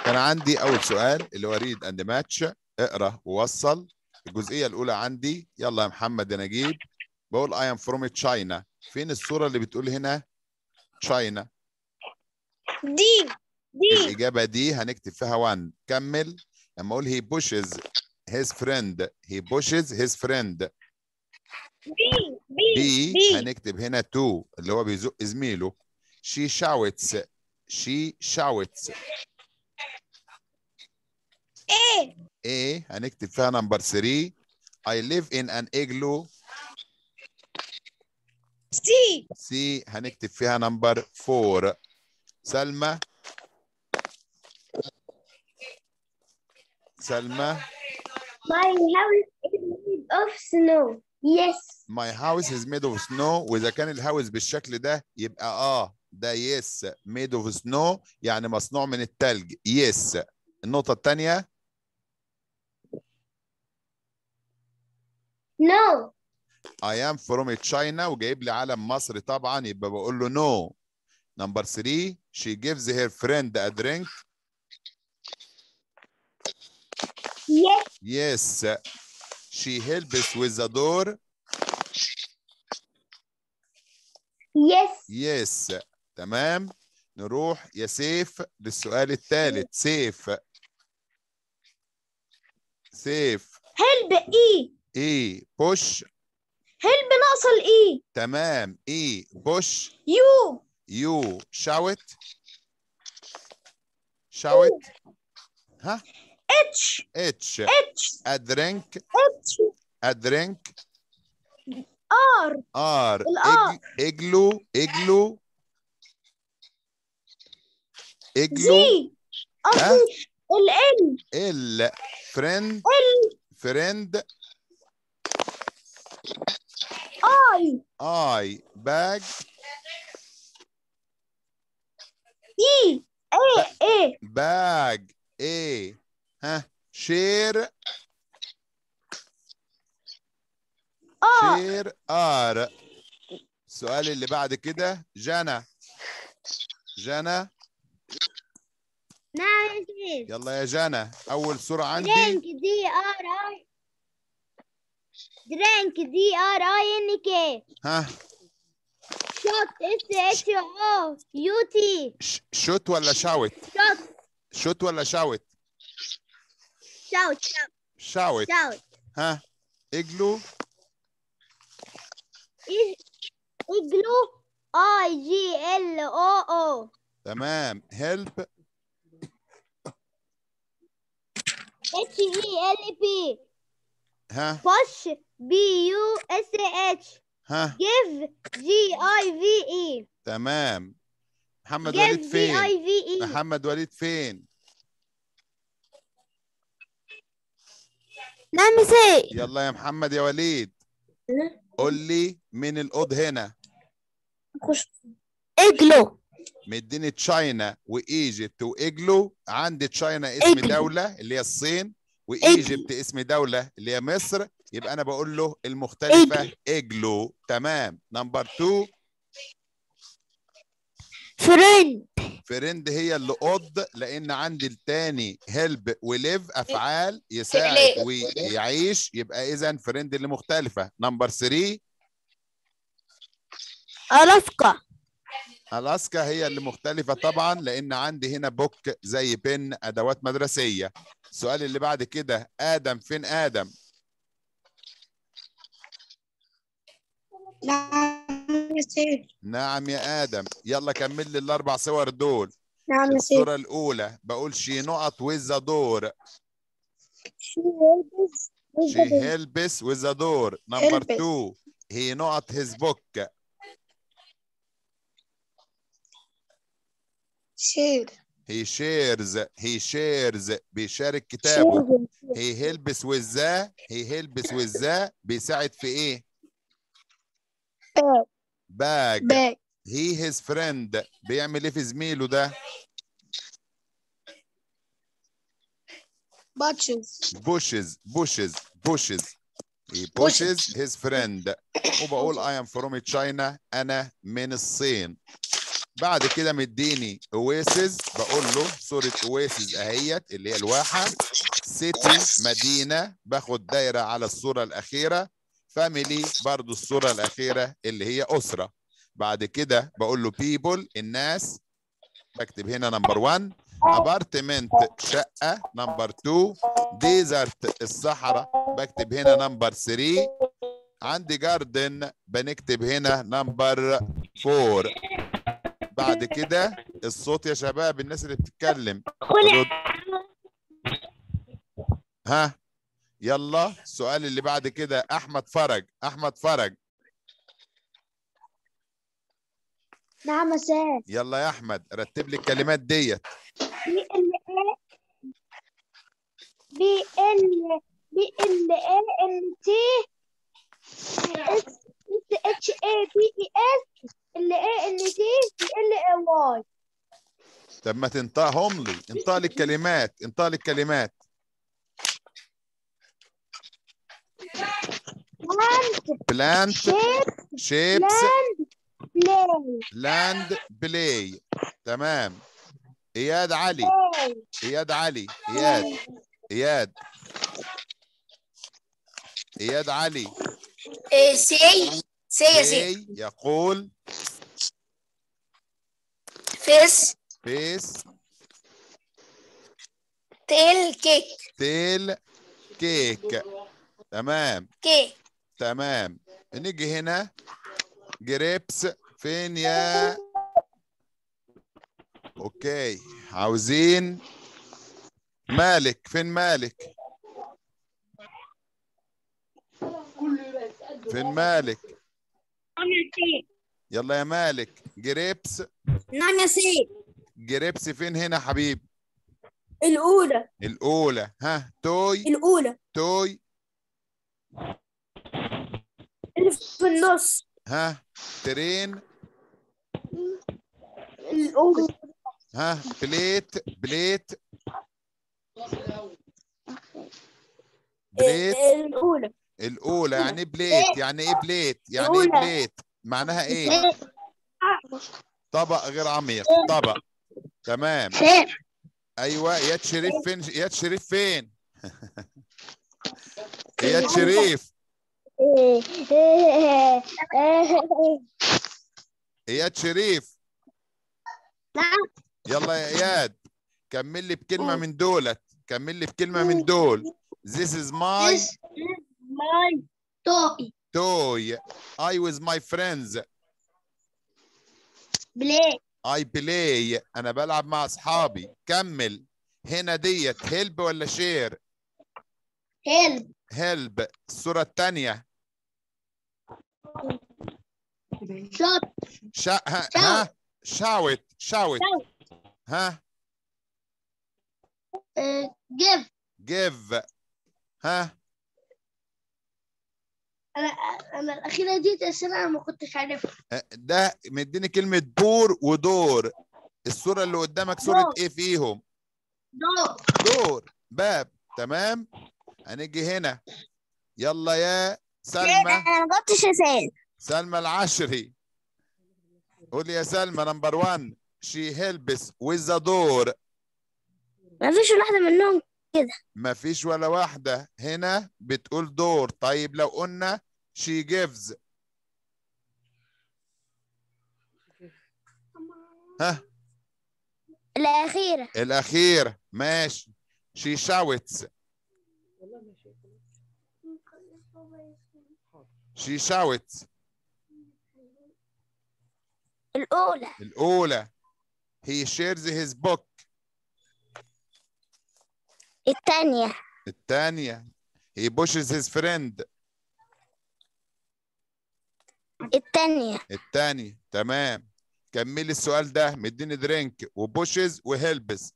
كان عندي اول سؤال اللي هو ريد اند ماتش اقرا ووصل الجزئيه الاولى عندي يلا يا محمد يا نجيب بقول اي ام فروم تشاينا فين الصوره اللي بتقول هنا تشاينا دي دي الاجابه دي هنكتب فيها 1 كمل لما اقول he pushes his friend he pushes his friend بي B بي هنكتب هنا 2 اللي هو بيزق زميله she shouts she shouts ايه A هنكتب فيها نمبر 3 I live in an igloo سي C هنكتب فيها نمبر 4 سلمى سلمى My house is made of snow. Yes. My house is made of snow وإذا كان الهاوس بالشكل ده يبقى آه ده yes made of snow يعني مصنوع من التلج yes النقطة الثانية No. I am from China وجايب لي علم مصر طبعا يبقى بقول له no number 3 she gives her friend a drink Yes. yes she helps with the door Yes. yes تمام نروح يا سيف للسؤال الثالث سيف سيف Help E. ايه push Help ناقص ال E. تمام ايه push You. you shout shout ها H. اتش H. a drink H. a drink R. ار الآر. اجلو اجلو اجلو Z. قصدي ال L. ال فريند L. فريند I. اي باج E. A. A. باج ايه ها شير R. شير ار السؤال اللي بعد كده جنى جنى نعم يا سيد. يلا يا جنى اول صورة عندي Drink D R I. Drink D R I N K. ها Shot S H O U T. ش- شوت ولا شاوت Shot. شوت ولا شاوت Shout. Shout. شاوت Shout. ها اجلو Igloo. I G L O O. تمام هيلب H E L P. ها Push B U S H. ها Give G I V E. تمام محمد Give وليد G I فين V E. محمد وليد فين نعم يا سيد. يلا يا محمد يا وليد قول لي مين القط هنا Igloo. مديني تشاينا وايجيبت وايجلو عندي تشاينا اسم إجلو. دولة اللي هي الصين وايجيبت اسم دولة اللي هي مصر يبقى انا بقول له المختلفة ايجلو تمام نمبر 2 Friend. فريند هي اللي قض لان عندي التاني هيلب وليف افعال يساعد ويعيش يبقى اذا فريند اللي مختلفة نمبر 3 ألاسكا. الاسكا هي اللي مختلفة طبعا لان عندي هنا بوك زي بن ادوات مدرسية السؤال اللي بعد كده ادم فين ادم نعم يا سيد. نعم يا ادم يلا كمل لي الاربع صور دول نعم يا سيد. الصورة الاولى بقول شي نقط with the door She helps with she the helps with the door number Help. two he نقط his book share. he shares he shares بيشارك كتابه he helps with the he helps with the بيساعد في ايه Bag. bag Bag. he his friend بيعمل ايه في زميله ده Butchers. pushes pushes pushes he pushes his friend وبقول I am from China أنا من الصين بعد كده مديني اويسز بقول له صورة اويسز اهيت اللي هي الواحة سيتي مدينة باخد دايرة على الصورة الأخيرة فاميلي برضو الصورة الأخيرة اللي هي أسرة بعد كده بقول له بيبل الناس بكتب هنا نمبر 1 ابارتمنت شقة نمبر 2 ديزرت الصحراء بكتب هنا نمبر 3 عندي جاردن بنكتب هنا نمبر 4 بعد كده الصوت يا شباب الناس اللي بتتكلم رد. ها يلا السؤال اللي بعد كده احمد فرج احمد فرج نعم يا سيد يلا يا احمد رتب لي الكلمات ديت بي ال اي بي ال بي ال اي ان تي اس اس اتش اي بي اي اس ال اي ان تي بي ال اي واي طب ما تنطقهم لي انطق لي الكلمات انطق لي الكلمات بلانت بلانت شيب شيبس بلاي لاند بلاي تمام اياد علي بلاي اياد علي اياد اياد اياد علي سي سي يا سي بلاي يقول فيس فيس تيل كيك تيل كيك تمام كيك تمام نيجي هنا جريبس فين يا اوكي عاوزين مالك فين مالك فين مالك نعم يا سي يلا يا مالك جريبس نعم يا سي جريبس فين هنا حبيب الأولى الاولى ها توي الأولى توي اللي في النص ها ترين الأولى ها بليت بليت بليت الأولى الأولى يعني إيه بليت يعني إيه بليت يعني إيه الأولى. بليت معناها إيه طبق غير عميق طبق تمام أيوة إياد شريف فين إياد شريف فين إياد شريف إياد شريف نعم يلا يا إياد كمل لي بكلمة من دولت كمل لي بكلمة من دول This is my This is my toy. toy I with my friends Play. I play أنا بلعب مع أصحابي كمل هنا ديت هيلب ولا شير Help. هيلب الصورة الثانية Shot. شا... ها... ها شاوت شاوت ها Uh, give. give ها أنا أنا الأخيرة دي بس أنا ما كنتش عارفها. ده مديني كلمة بور ودور الصورة اللي قدامك صورة دور. ايه فيهم دور. دور باب تمام هنيجي هنا يلا يا سلمى أنا ما قلتش يا سيد سلمى العشري قول يا سلمى نمبر 1 شي هيلبس with the door ما فيش واحدة منهم ما فيش ولا واحدة هنا بتقول دور طيب لو قلنا she gives ها الأخيرة الأخير ماشي she shouts she shouts الأولى الأولى he shares his book الثانية الثانية he pushes his friend الثانية الثانية تمام كملي السؤال ده مديني درينك وبوشز وهيلبس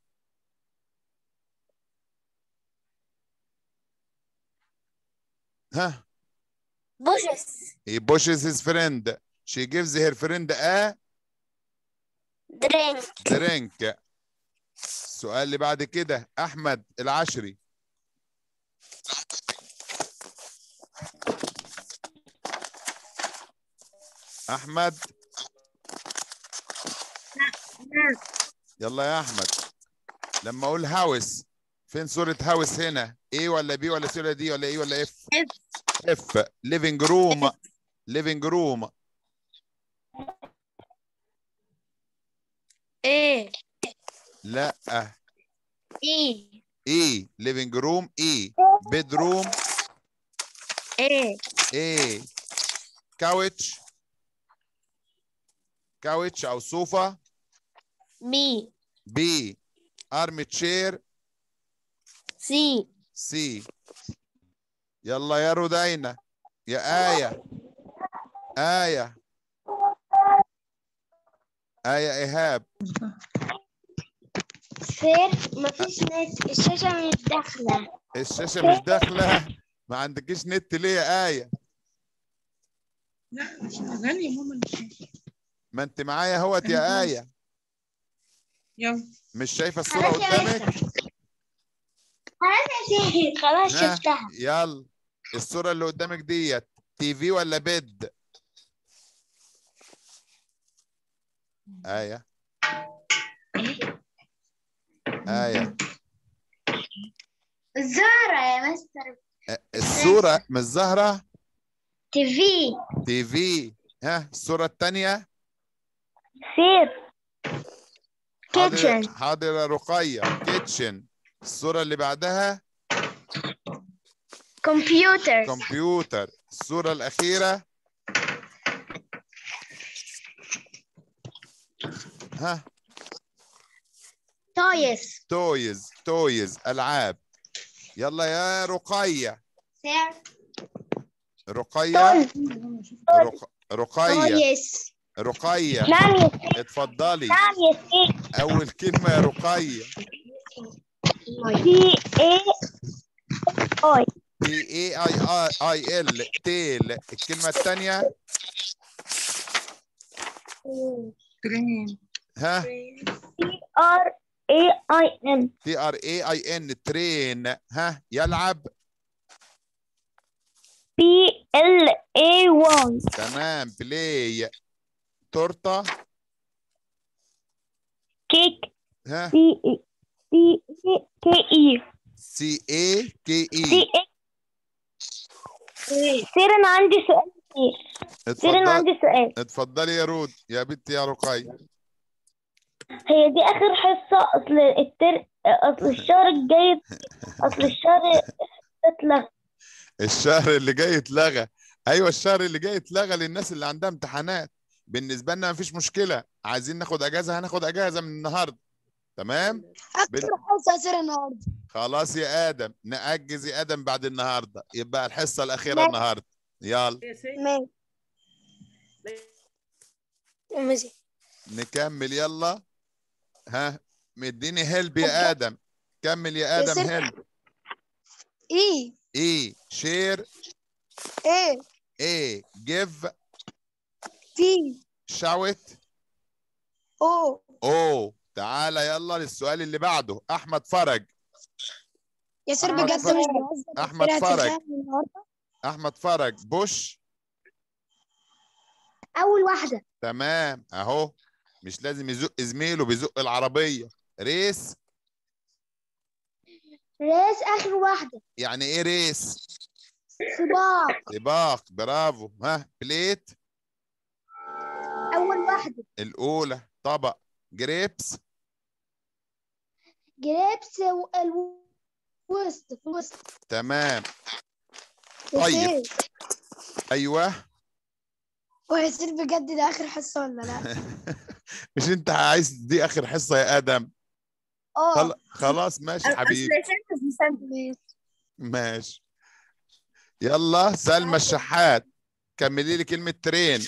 ها بوشس he pushes his friend she gives her friend a درينك drink السؤال اللي بعد كده احمد العشري احمد يلا يا احمد لما اقول هاوس فين صورة هاوس هنا ايه ولا بي ولا سي ولا دي ولا ايه ولا اف اف ليفنج روم ليفنج روم ايه لا ايه ايه ليفنج روم ايه بيد روم ايه ايه كاوتش كاوتش او صوفة بي بي ارم تشير سي سي يلا يا رودينا يا آية آية آية إيهاب سير مفيش نت الشاشة مش داخلة الشاشة مش داخلة ما عندكيش نت ليه يا آية لا مش شغال يا ماما الشاشة ما انت معايا اهوت يا آية يلا مش شايفة الصورة خلاص يا قدامك خلاص يا سير خلاص ها، شفتها يلا الصورة اللي قدامك ديت تي في ولا بيد آية آية الزهرة يا مستر الصورة مش ظاهرة تي في تي في ها الصورة التانية سير حاضر Kitchen. حاضر يا رقية كيتشن الصورة اللي بعدها كمبيوتر كمبيوتر الصورة الأخيرة ها تويس تويز تويز ألعاب يلا يا رقية سير رقية رق... رقية تويس رقية نعم يا سير اتفضلي نعم يا سير أول كلمة يا رقية تي اي اي تي اي اي اي ال تيل الكلمة الثانية ترين ها ار اي اي ان تي ار اي اي ان ترين ها يلعب بي ال اي واي تمام بلاي تورته كيك ها سي اي سي اي كي اي سي اي كي سي اي اي سير انا عندي سؤال كتير سير انا اتفضل عندي سؤال اتفضلي يا رود يا بنتي يا رقي هي دي اخر حصة اصل التر اصل الشهر الجاي اصل الشهر اتلغى الشهر اللي جاي اتلغى ايوه الشهر اللي جاي اتلغى للناس اللي عندها امتحانات بالنسبه لنا مفيش مشكله عايزين ناخد اجازه هناخد اجازه من النهارده تمام بال- حصة سير النهارده خلاص يا ادم نأجز يا ادم بعد النهارده يبقى الحصه الاخيره ماشي. النهارده يلا ماشي نكمل يلا ها مديني هيلب يا ادم كمل يا ادم سير. هيلب اي ايه شير ايه ايه جيف تي شاوت او اوه تعالى يلا للسؤال اللي بعده احمد فرج يا سير أحمد بجد فرج. مش بهزر أحمد فرج. احمد فرج بوش اول واحدة تمام اهو مش لازم يزق زميله بيزق العربيه ريس ريس اخر واحدة يعني ايه ريس سباق سباق برافو ها بليت اول واحدة الاولى طبق جريبس جريبس الوسط في الوسط تمام طيب. ايوه ويصير بجد ده اخر حصة ولا لا؟ مش انت عايز دي اخر حصه يا ادم اه خل- خلاص ماشي يا حبيبي ماشي يلا سلمى الشحات كملي لي كلمه ترين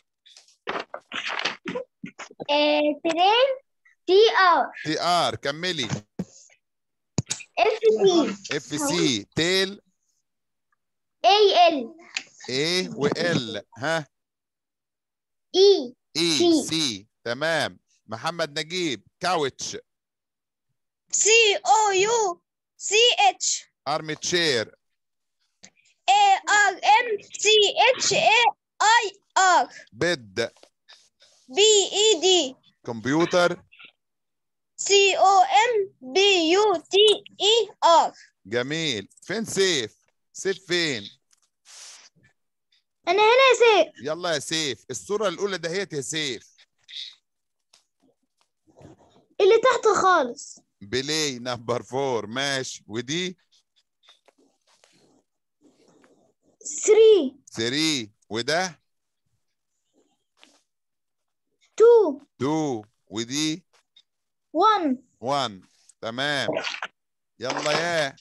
آه، ترين تي ار تي ار كملي اف سي اف سي تيل اي ال ايه وال ها اي اي سي. سي تمام محمد نجيب كاوتش سي او يو سي اتش ارم تشير اي ار ام سي اتش اي اي ار بيد بي اي دي كمبيوتر C O M B U T E R جميل فين سيف سيف فين انا هنا يا سيف يلا يا سيف الصورة الأولى دهيت يا سيف اللي تحت خالص بلاي نمبر فور ماشي ودي 3 3 وده 2 2 ودي 1 1 تمام يلا يا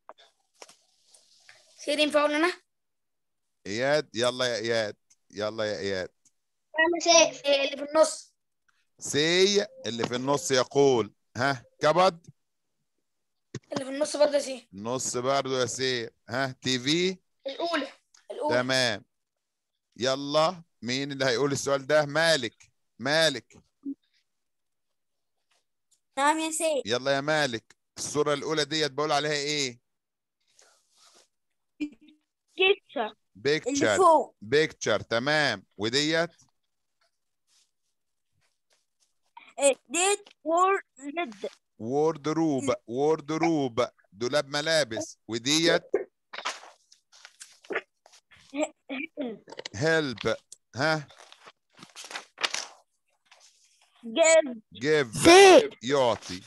سير ينفع أقول أنا؟ اياد يلا يا اياد يلا يا اياد أنا سيف اللي في النص سي اللي في النص يقول ها كبد اللي في النص برضه سي نص برضه يا سي ها تي في الأولى الأولى تمام يلا مين اللي هيقول السؤال ده مالك مالك نعم يا سيف يلا يا مالك الصورة الأولى ديت بقول عليها إيه؟ كيتشر اللي بيكتشر فوق بيكتشر تمام وديت ديت وور ليد وورد روب وورد روب دولاب ملابس وديت هيلب ها جيف جيف سي يعطي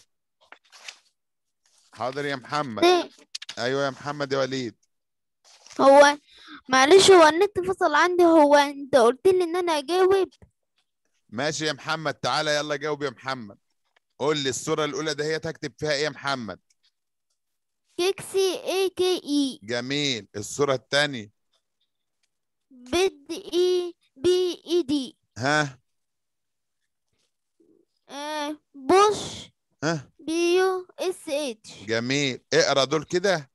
حاضر يا محمد سي ايوه يا محمد يا وليد هو معلش هو النت فصل عندي هو انت قلت لي ان انا اجاوب ماشي يا محمد تعالى يلا جاوب يا محمد قول لي الصورة الأولى دهيت هكتب فيها إيه يا محمد؟ كيكسي اي كي اي جميل الصورة الثانية بد اي بي اي دي ها آه بوش ها بي يو اس اتش جميل اقرا دول كده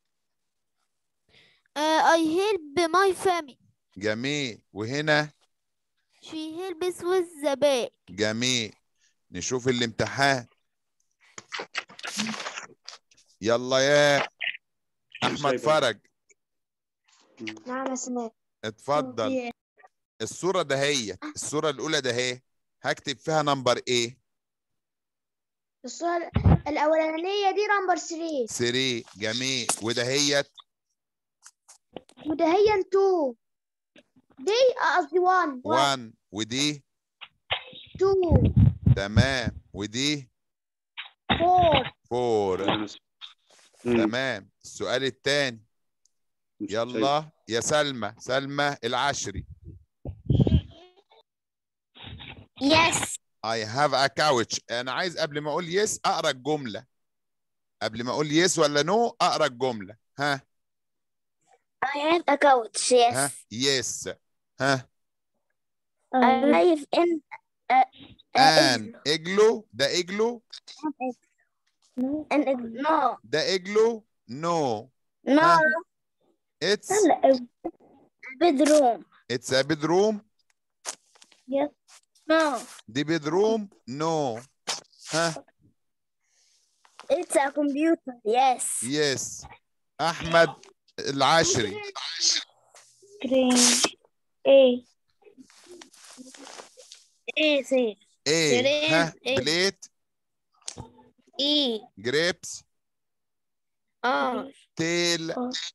اي هيلب ماي فاميلي جميل وهنا شي هيلبس ويز ذا باك جميل نشوف الامتحان يلا يا احمد فرج نعم يا سماء اتفضل الصورة دهيت الصورة الأولى دهي هكتب فيها نمبر ايه؟ الصورة الأولانية دي نمبر 3 3 جميل ودهيت وده هي 2 دي قصدي 1 1 ودي 2 تمام ودي 4 4 تمام السؤال الثاني يلا يا سلمى سلمى العشري يس I have a couch انا عايز قبل ما اقول يس اقرا الجمله قبل ما اقول يس ولا نو اقرا الجمله ها I have a couch ها yes يس ها I live in ان اجلو ده اجلو in no ده اجلو نو no اتس bedroom اتس ا bedroom no دي bedroom نو ها it's a computer yes يس احمد العشري screen A ايه سير ايه جريب. ها إيه. بليت ايه جريبس اه تيل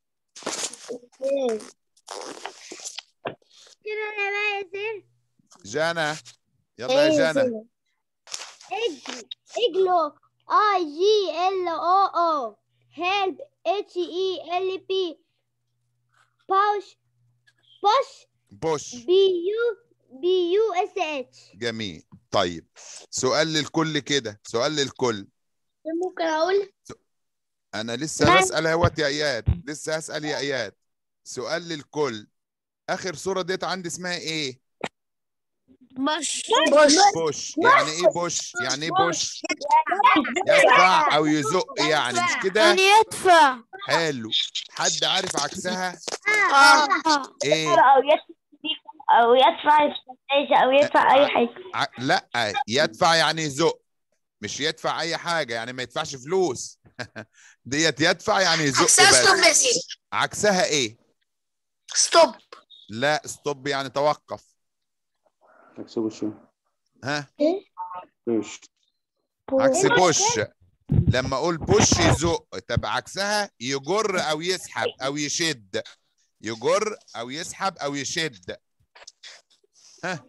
كده أنا بقى يا سير جنى يلا يا جنى اجلو اجلو اي جي ال او او هيلب اتش اي ال بي باوش بوش بوش بي يو بي يو اس اتش جميل طيب سؤال للكل كده سؤال للكل ممكن اقول انا لسه نعم. بسال اهوت يا اياد لسه هسال يا اياد سؤال للكل اخر صوره ديت عندي اسمها ايه بوش بوش بوش يعني ايه بوش يعني ايه بوش يدفع او يزق يعني مش كده يعني يدفع حلو حد عارف عكسها اه ايه او يدفع او يدفع يستنتج او يدفع اي حاجه ع... لا يدفع يعني يزق مش يدفع اي حاجه يعني ما يدفعش فلوس ديت يدفع يعني يزق بس يا سيدي عكسها ايه ستوب لا ستوب يعني توقف اكسبه شو ها ايش عكس بوش لما اقول بوش يزق طب عكسها يجر او يسحب او يشد يجر او يسحب او يشد ها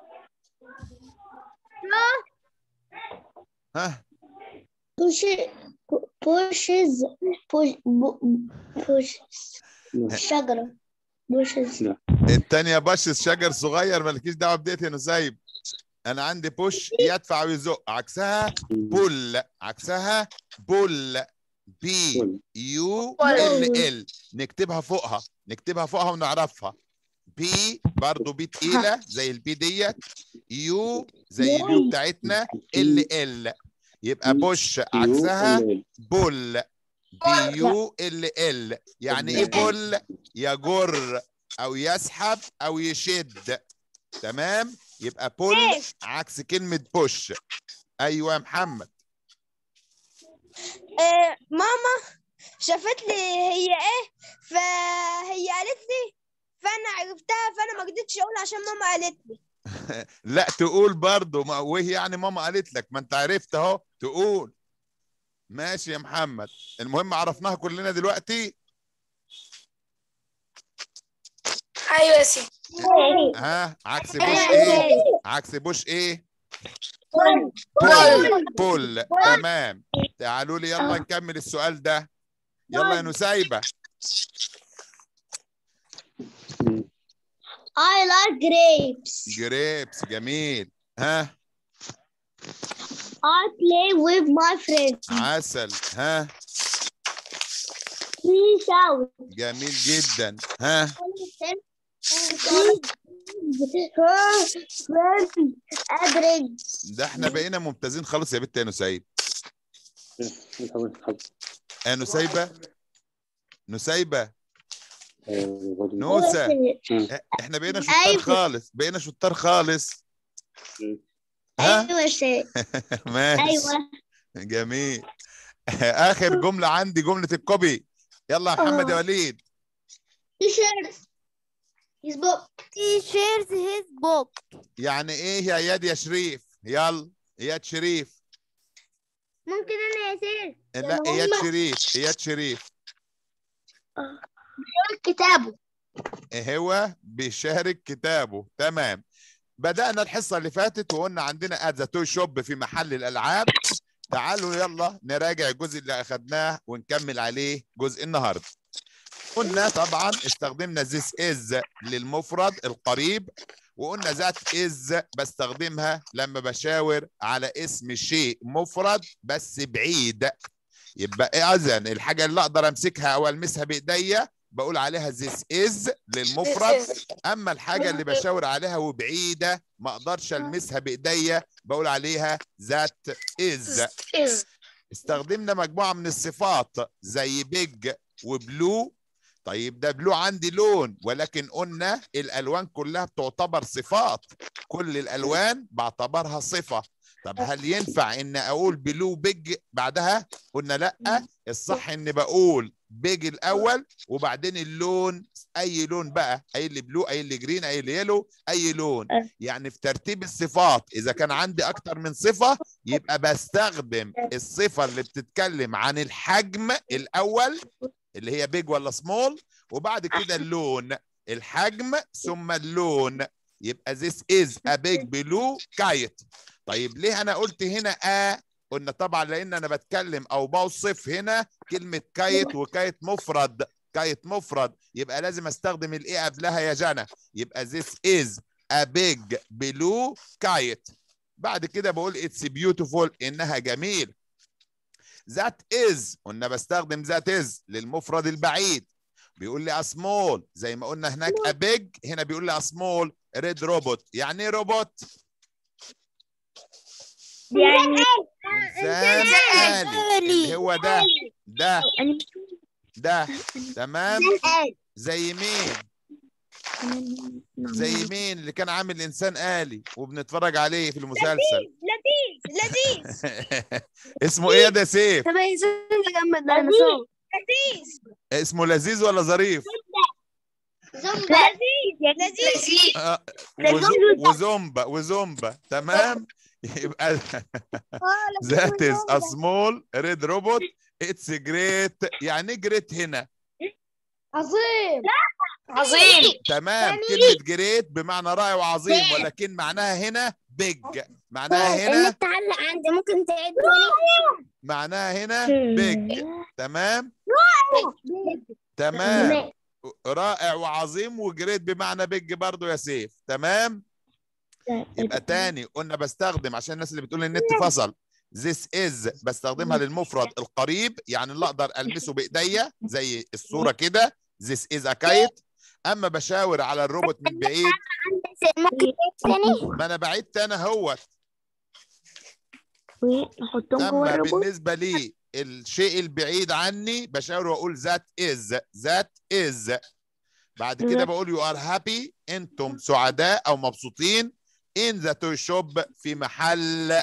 ها push pushes push pushes شجرة pushes التانية بشس شجر صغير مالكيش دعوة بديت يا نسيب انا عندي بوش يدفع ويزق عكسها بول عكسها بول بي يو ال ال نكتبها فوقها نكتبها فوقها ونعرفها بي برضو بي تقيلة زي البي ديت يو زي اليو بتاعتنا ال ال يبقى بوش عكسها بول بي يو ال ال يعني ايه بول يجر او يسحب او يشد تمام يبقى بول عكس كلمة بوش ايوه يا محمد آه ماما شافت لي هي ايه فهي قالت لي فانا عرفتها فانا ما قدرتش اقول عشان ماما قالت لي لا تقول برضو ما وهي يعني ماما قالت لك ما انت عرفت اهو تقول ماشي يا محمد المهم عرفناها كلنا دلوقتي ايوه يا سيدي ها عكس بوش ايه عكس بوش ايه بول بول تمام تعالوا لي يلا نكمل السؤال ده يلا يا نسيبة I like grapes جريبس جميل ها I play with my friends عسل ها he shout جميل جدا ها her friend Adrian ده احنا بقينا ممتازين خالص يا بنت يا نسيب يا نسيبة نسيبة نوسة احنا بقينا شطار أيوة. خالص بقينا شطار خالص ها ايوه شيء ماشي ايوه جميل اخر جملة عندي جملة الكوبي يلا يا محمد يا وليد t-shirt his book He shares his book يعني ايه يا اياد يا شريف يلا اياد شريف ممكن انا يا سير لا هم- اياد شريف اياد شريف كتابه هو بيشارك كتابه تمام بدأنا الحصة اللي فاتت وقلنا عندنا ات ذا توي شوب في محل الألعاب تعالوا يلا نراجع الجزء اللي أخدناه ونكمل عليه جزء النهاردة قلنا طبعا استخدمنا this is للمفرد القريب وقلنا ذات is بستخدمها لما بشاور على اسم شيء مفرد بس بعيد يبقى اذا الحاجة اللي اقدر امسكها او المسها بايديا بقول عليها this is للمفرد اما الحاجه اللي بشاور عليها وبعيده ما اقدرش المسها بايديا بقول عليها ذات از إز استخدمنا مجموعه من الصفات زي بيج وبلو طيب ده بلو عندي لون ولكن قلنا الالوان كلها بتعتبر صفات كل الالوان بعتبرها صفه طب هل ينفع ان اقول بلو بيج بعدها قلنا لا الصح ان بقول بيج الاول وبعدين اللون اي لون بقى اي اللي بلو اي اللي جرين اي اللي يلو اي لون يعني في ترتيب الصفات اذا كان عندي اكتر من صفه يبقى بستخدم الصفه اللي بتتكلم عن الحجم الاول اللي هي بيج ولا سمول وبعد كده اللون الحجم ثم اللون يبقى this is a big blue kite طيب ليه انا قلت هنا ا قلنا طبعا لان انا بتكلم او بوصف هنا كلمه كايت وكايت مفرد كايت مفرد يبقى لازم استخدم الايه قبلها يا جنى يبقى this is a big blue kite بعد كده بقول it's beautiful انها جميل ذات از قلنا بستخدم ذات از للمفرد البعيد بيقول لي اسمول زي ما قلنا هناك ابيج هنا بيقول لي اسمول ريد روبوت يعني ايه روبوت يعني انسان آلي اللي هو ده ده ده تمام زي مين زي مين اللي كان عامل انسان آلي وبنتفرج عليه في المسلسل لذيذ لذيذ اسمه ايه ده سيف طب ازاي اجمد ديناصور لذيذ اسمه لذيذ ولا ظريف لذيذ لذيذ آه، وز- وزومبا وزومبا تمام يبقى that is a small red robot it's great يعني ايه great هنا عظيم عظيم تمام كلمة جريت بمعنى رائع وعظيم ولكن معناها هنا بيج معناها هنا تعلق عندي ممكن تعيد معناها هنا بيج تمام تمام رائع وعظيم وجريت بمعنى بيج برضو يا سيف تمام يبقى تاني قلنا بستخدم عشان الناس اللي بتقول النت فصل this is بستخدمها للمفرد القريب يعني اللي اقدر المسه بايديا زي الصوره كده this is a kite اما بشاور على الروبوت من بعيد ممكن تاني ما انا بعدت انا هوت ونحطهم جوه اما الروبوت بالنسبه لي الشيء البعيد عني بشاور واقول ذات از ذات از بعد كده ذات. بقول يو ار هابي انتم سعداء او مبسوطين ان ذا توي شوب في محل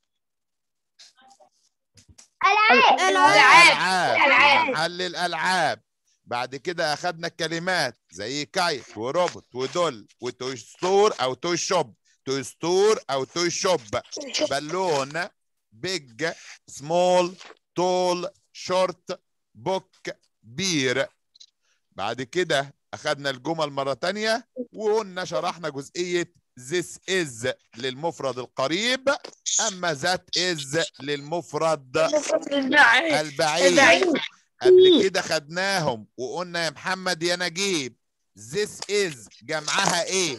العاب العاب محل الالعاب بعد كده اخدنا الكلمات زي كايت وروبوت ودول وتوي ستور او توي شوب توي ستور او توي شوب بالون بيج سمول تول شورت بوك بير بعد كده اخدنا الجمل مرة تانية وقلنا شرحنا جزئية this is للمفرد القريب اما that is للمفرد البعيد البعيد. قبل كده خدناهم وقلنا يا محمد يا نجيب this is جمعها ايه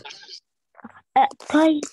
طيب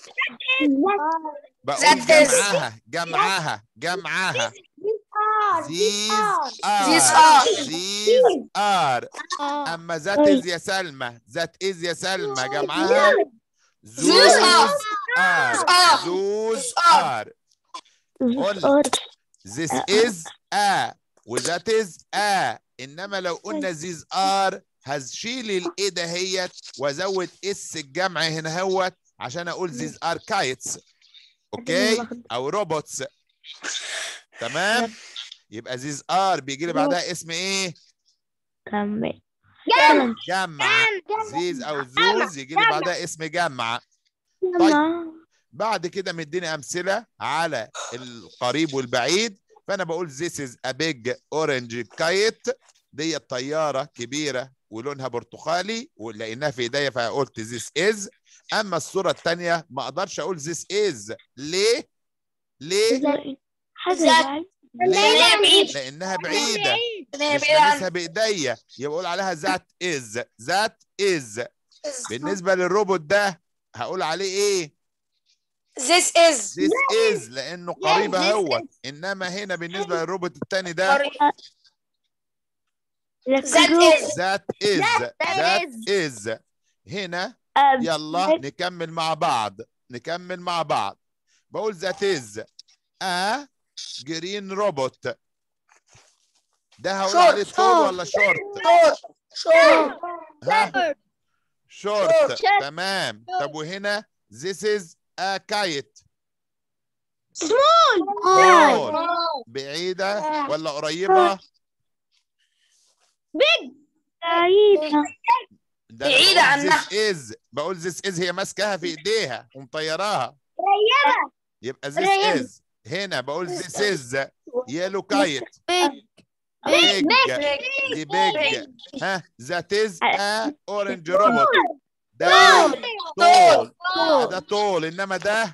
بقول That is. جمعها جمعها جمعها these These are are. these are اما ذات از يا سلمى ذات از يا سلمى جمعها those are. are are. those are قول. this is a وذات از a انما لو قلنا these are هشيل الايه دهيت وازود اس الجمع هنا هوت عشان اقول these are kites اوكي او روبوتس تمام يبقى these are بيجي لي بعدها اسم ايه كمل جمع these او those يجي لي بعدها اسم جمع طيب. بعد كده مديني امثله على القريب والبعيد فانا بقول this is a big orange kite دي طياره كبيره ولونها برتقالي ولقيناها في ايديا فقلت this is اما الصوره الثانيه ما اقدرش اقول this is ليه ليه حاجة ليه بعيد. لانها بعيده مش بعيد عن لمسها بايديا يبقى اقول عليها ذات از ذات از بالنسبه للروبوت ده هقول عليه ايه This is this is لانه قريب اهوت انما هنا بالنسبه للروبوت الثاني ده That is ذات از ذات از هنا يلا نكمل مع بعض نكمل مع بعض بقول ذات از ا جرين روبوت ده هقول Short. عليه طول ولا شورت short short ها شورت تمام طب وهنا this is a kite small بعيدة ولا قريبة ده أنا بعيدة بقول عنها. this is بقول this is هي ماسكاها في ايديها ومطيراها يبقى this قريبة. is هنا بقول this is yellow kite بيج big دي big ها that is a orange robot ده طول ده طول انما ده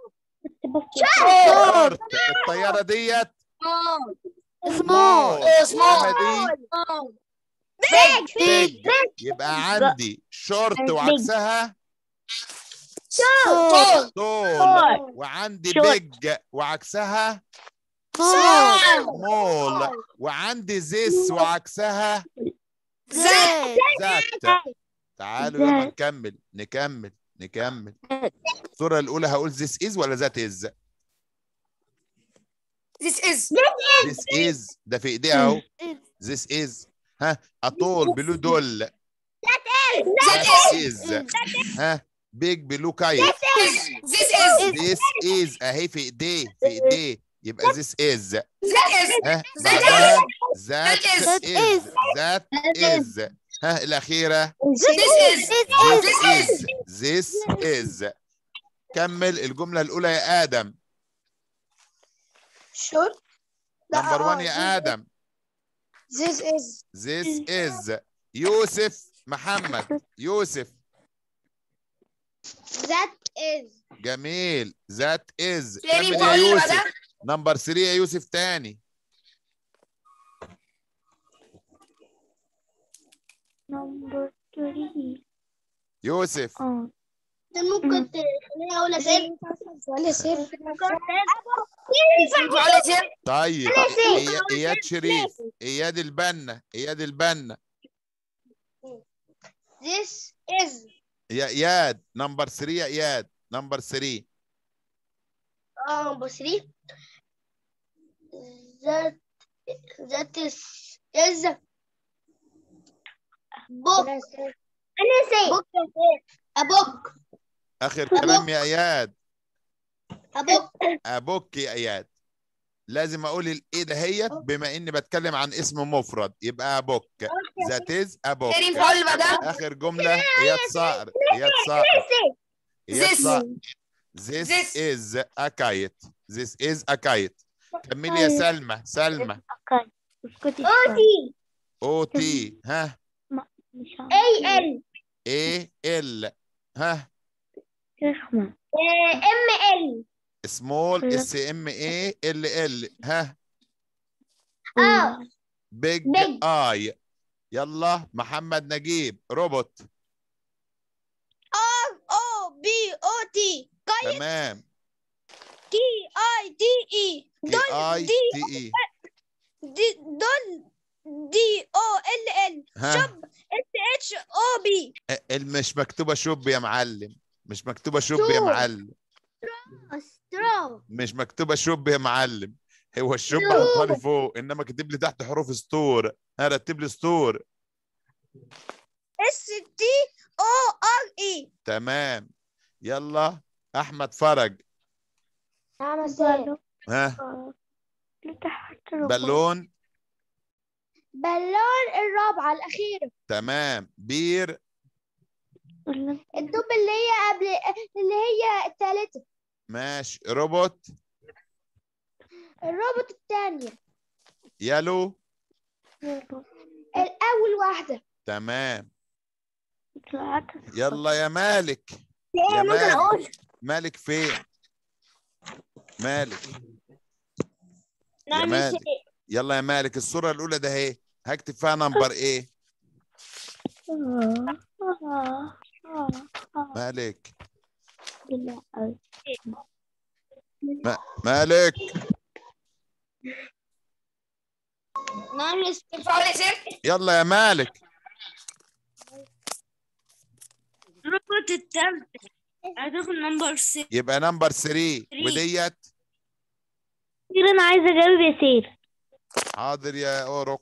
شورت الطياره ديت سمول انما دي بيج يبقى عندي شورت وعكسها طول طول وعندي Short. بيج وعكسها مول وعندي زيس وعكسها زيت ذات تعالوا يلا نكمل نكمل نكمل الصورة الأولى هقول this is ولا ذات is This is this is ده في إيديها أهو this is ها أطول بلو دول That that is is ها big بلو كايت This is this is أهي في إيديه في إيديه يبقى this is That is ها That بعدها that That is is. that is ها الأخيرة This is this is this is كمل الجملة الأولى يا آدم شوت نمبر 1 يا ادم This is This is يوسف محمد يوسف that is جميل ذات از كريم كمل يا قول اللي يوسف بعدها. نمبر 3 يا يوسف تاني نمبر 3 يوسف اه ممكن تخليني اقول اسئله ولا صفر ولا صفر طيب إي- اياد شريف اياد البنا اياد البنا this is يا اياد نمبر 3 يا اياد نمبر 3 اه بصري that that is is book انا سي book a book اخر كلام يا اياد a book ابوك يا اياد لازم اقول الايه دهيت بما اني بتكلم عن اسم مفرد يبقى ابوك ذات از ابوك كريم قول اللي بعدها اخر جمله اياد صقر اياد صقر اياد This. صقر This This. is a kite. This is a kite. كملي يا سلمى سلمى اسكتي او شوية. تي او تي ها مش عارفة. اي ال اي ال ها رخمة ام ال سمول لا. اس ام اي ال ال ها اه بيج Big. اي يلا محمد نجيب روبوت R O B O T تمام T I D E كي دول اي دي تي اي دي دول دي O L L ها شوب S H O B ال- مش مكتوبه شوب يا معلم مش مكتوبه شوب يا شوب. معلم سترو مش مكتوبه شوب يا معلم هو الشوب شوب. حطها لي فوق انما كاتب لي تحت حروف ستور ها رتب لي ستور S T O R E تمام يلا احمد فرج نعم سي ها تحت بالون بالون الرابعة الأخيرة تمام بير الدب اللي هي قبل اللي هي الثالثة ماشي روبوت الروبوت الثانية يلو الأول واحدة تمام يلا يا مالك يا ممكن مالك أقول مالك فين مالك يا نعم مالك سي يلا يا مالك الصورة الأولى ده اهي هكتب فيها نمبر ايه مالك ما مالك نعم ولا صفر يلا يا مالك روبوت التالتة هتاخد نمبر 6 يبقى نمبر 3 وديت كتير انا عايزه اجاوب يا سير حاضر يا أورق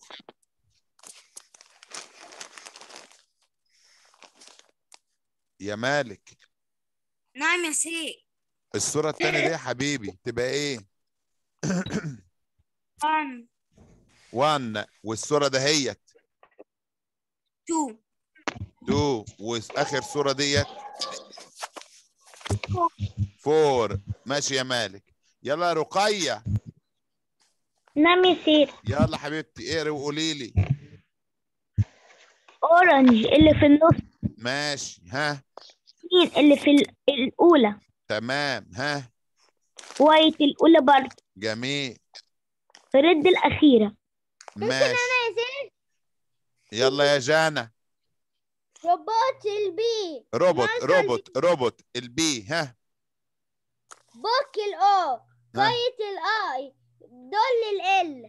يا مالك نعم يا سي الصورة التانية دي يا حبيبي تبقى ايه 1 1 والصورة دهيت 2 2 واخر صورة ديت 4 ماشي يا مالك يلا يا رقية نعم يا سير يلا حبيبتي اقري وقولي لي اورنج اللي في النص ماشي ها مين اللي في ال- الاولى تمام ها وايت الاولى برضه جميل ريد الاخيره ماشي يلا يا جانا روبوت البي روبوت ماشي. روبوت روبوت البي ها بوك الأو فايت الآي دول ال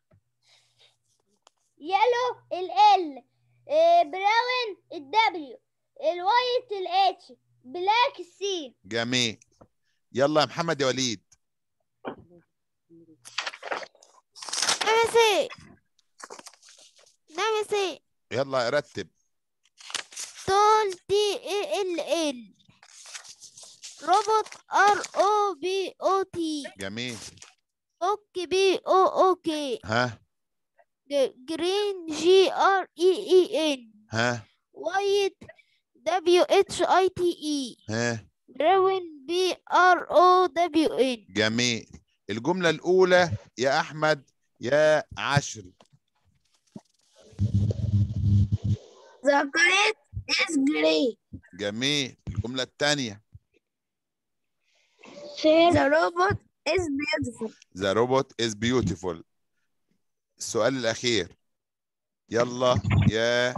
يلو ال براون الدبليو الوايت الاتش بلاك السي جميل يلا يا محمد يا وليد نعم يا سير نعم يا سير يلا رتب دول دي اي ال ال روبوت ار او بي او تي جميل اوك بي او او كي ها جرين جي ار اي اي ان ها وايت دبليو اتش اي تي اي ها براون بي ار او دبليو ان جميل الجمله الاولى يا احمد يا عشري The plate is gray. جميل الجمله الثانيه The robot is beautiful. The robot is beautiful. السؤال الأخير يلا يا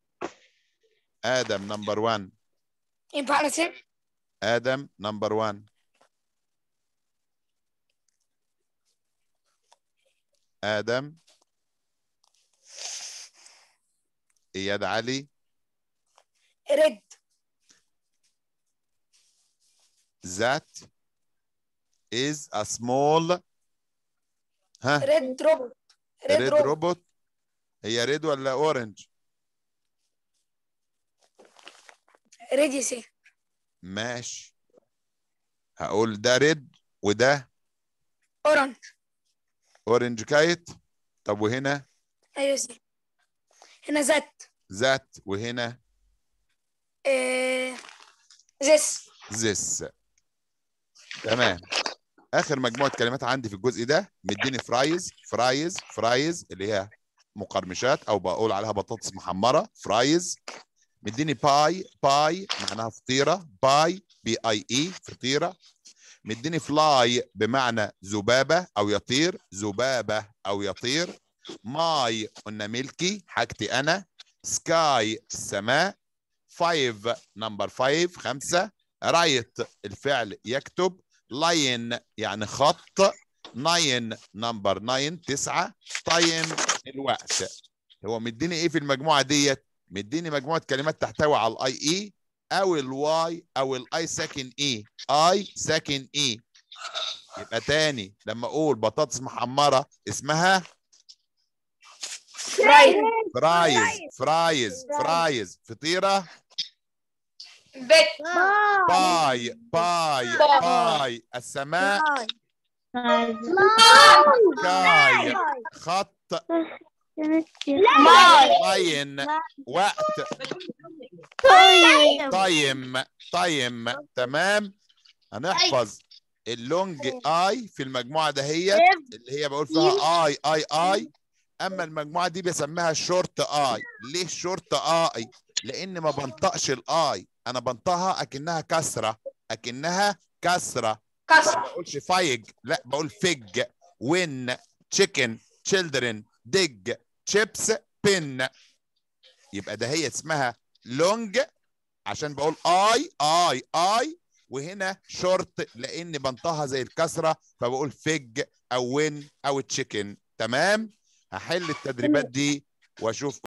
آدم نمبر 1 ينفع رسم آدم نمبر 1 آدم إياد علي ريد that is a small ها ريد روبوت ريد ريد روبوت روبوت هي ريد ولا اورنج ريد يا سيف ماشي هقول ده ريد وده اورنج اورنج كايت طب وهنا ايوه يا سيف هنا ذات ذات وهنا إيه... this this تمام اخر مجموعه كلمات عندي في الجزء ده مديني فرايز فرايز فرايز اللي هي مقرمشات او بقول عليها بطاطس محمره فرايز مديني باي باي معناها فطيره باي بي اي اي فطيره مديني فلاي بمعنى ذبابه او يطير ذبابه او يطير ماي قلنا ملكي حاجتي انا سكاي السماء فايف نمبر فايف خمسة رايت الفعل يكتب لاين يعني خط ناين نمبر ناين تسعة تايم الوقت هو مديني ايه في المجموعة ديت مديني مجموعة كلمات تحتوي على الاي اي او الواي او الاي ساكن اي اي ساكن اي يبقى تاني لما اقول بطاطس محمرة اسمها رايت فرايز فرايز فرايز فطيرة بيت باي باي باي السماء كاي خط طين وقت طيم طيم تمام هنحفظ اللونج اي في المجموعه دهيت اللي هي بقول فيها اي اي اي اما المجموعه دي بسميها شورت اي ليه شورت اي لان ما بنطقش الاي انا بنطقها اكنها كسره اكنها كسره ما كسر بقولش فايج لا بقول فيج وين تشيكن تشيلدرن ديج شيبس بن يبقى ده هي اسمها لونج عشان بقول اي اي اي وهنا شورت لان بنطقها زي الكسره فبقول فيج او وين او تشيكن تمام هحل التدريبات دي واشوف